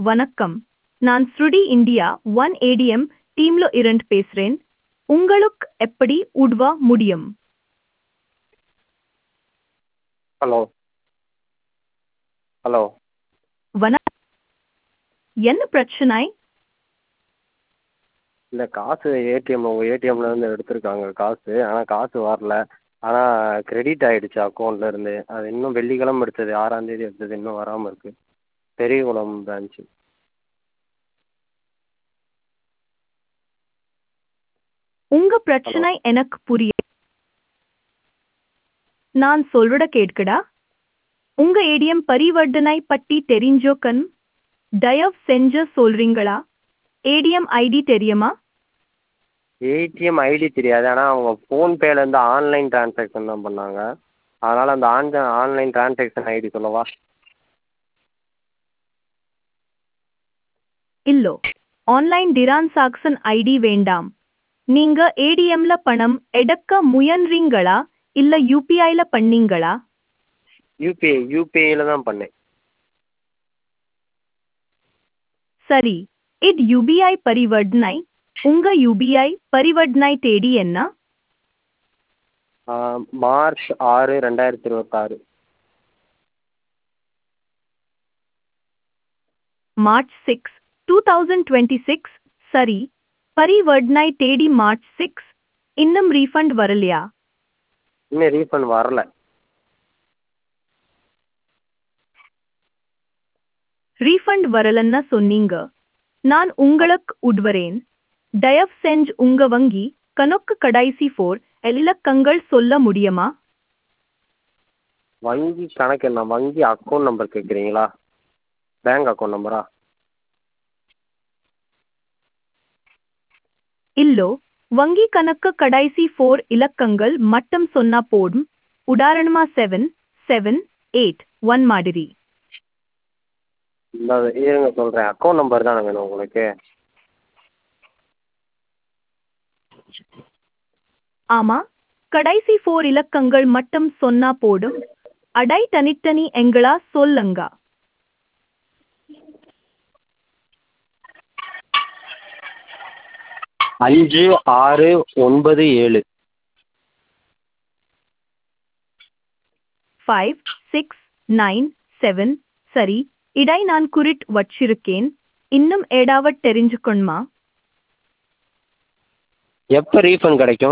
வணக்கம் நான் ஸ்ருடி இந்தியா ஒன் ஏடிஎம் டீம்ல இருந்து பேசுறேன் உங்களுக்கு எப்படி உதவ முடியும் ஹலோ ஹலோ வணக்கம் என்ன பிரச்சனை இல்லை காசு ஏடிஎம் உங்கள் ஏடிஎம்லேருந்து எடுத்திருக்காங்க காசு ஆனால் காசு வரல ஆனால் கிரெடிட் ஆகிடுச்சு அக்கௌண்ட்லேருந்து அது இன்னும் வெள்ளிக்கிழம எடுத்தது ஆறாந்தேதி எடுத்தது இன்னும் வராமல் இருக்குது பெரியகுளம் பிரான்ச்சு உங்க பிரச்சனை எனக்கு புரிய நான் சொல்றத கேட்கடா உங்க ஏடிஎம் பரிவர்த்தனை பற்றி தெரிஞ்சோக்கன் தயவு செஞ்சு சொல்றீங்களா ஏடிஎம் ஐடி தெரியுமா ஏடிஎம் ஐடி தெரியாது ஆனால் அவங்க ஃபோன்பேலேருந்து ஆன்லைன் ட்ரான்சாக்ஷன் தான் பண்ணாங்க அதனால் அந்த ஆன் ஆன்லைன் ட்ரான்சாக்ஷன் ஐடி சொல்லவா இல்லோ ஆன்லைன் டிரான்சாக்சன் ஐடி வேண்டாம் நீங்க ஏடிஎம்ல பணம் எடுக்க முயன்றீங்களா இல்ல யூபிஐல பண்ணீங்களா யூபிஐ யூபிஐயில் தான் பண்ணேன் சரி இது யூபிஐ பரிவர்த்தனை உங்க யூபிஐ பரிவர்த்தனை தேதி என்ன ஆ, மார்ச் ஆறு ரெண்டாயிரத்தி இருபத்தாறு March six two thousand twenty six சரி பரிவர்த்தனை தேதி மார்ச் சிக்ஸ் இன்னும் ரீஃபண்ட் வரலையா இன்னும் ரீஃபண்ட் வரல ரீஃபண்ட் வரலன்னா சொன்னீங்க நான் உங்களுக்கு உட்வரேன் தயவு செஞ்சு உங்க வங்கி கணக்கு கடைசி ஃபோர் இலக்கங்கள் சொல்ல முடியுமா வங்கி கணக்கு என்ன வங்கி அக்கௌண்ட் நம்பர் கேட்குறீங்களா பேங்க் அக்கௌண்ட் நம்பரா இல்லோ வங்கி கணக்கு கடைசி ஃபோர் இலக்கங்கள் மட்டும் சொன்னா போதும் உதாரணமா செவன் செவன் எயிட் ஒன் மாதிரி இந்த இருங்க சொல்கிறேன் அக்கௌண்ட் நம்பர் தானே வேணும் உங்களுக்கு ஆமா கடைசி ஃபோர் இலக்கங்கள் மட்டும் சொன்னா போதும் அடை தனித்தனி எங்களா சொல்லுங்க அஞ்சு ஆறு ஒன்பது ஏழு ஃபைவ் சிக்ஸ் நைன் செவன் சரி இடை நான் குறிட் வச்சிருக்கேன் இன்னும் ஏடாவட் தெரிஞ்சுக்கணுமா எப்போ ரீஃபண்ட் கிடைக்கும்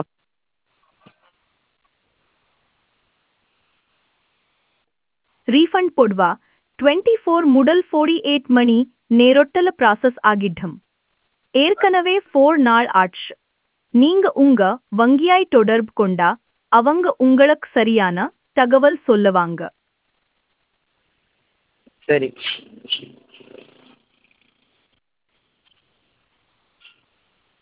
ರೀಫಂಡ್ ಕೊಡುವ ಟ್ವೆಂಟಿ ಫೋರ್ ಮುಡಲ್ ಫೋರ್ಟಿ ಏಟ್ ಮಣಿ நேரொட்டல ப்ராசஸ் ஆகிட்டும் ஏற்கனவே ஃபோர் நாள் ஆச்சு நீங்க உங்க வங்கியாய் தொடர்பு கொண்டா அவங்க உங்களுக்கு சரியான தகவல் சொல்லுவாங்க சரி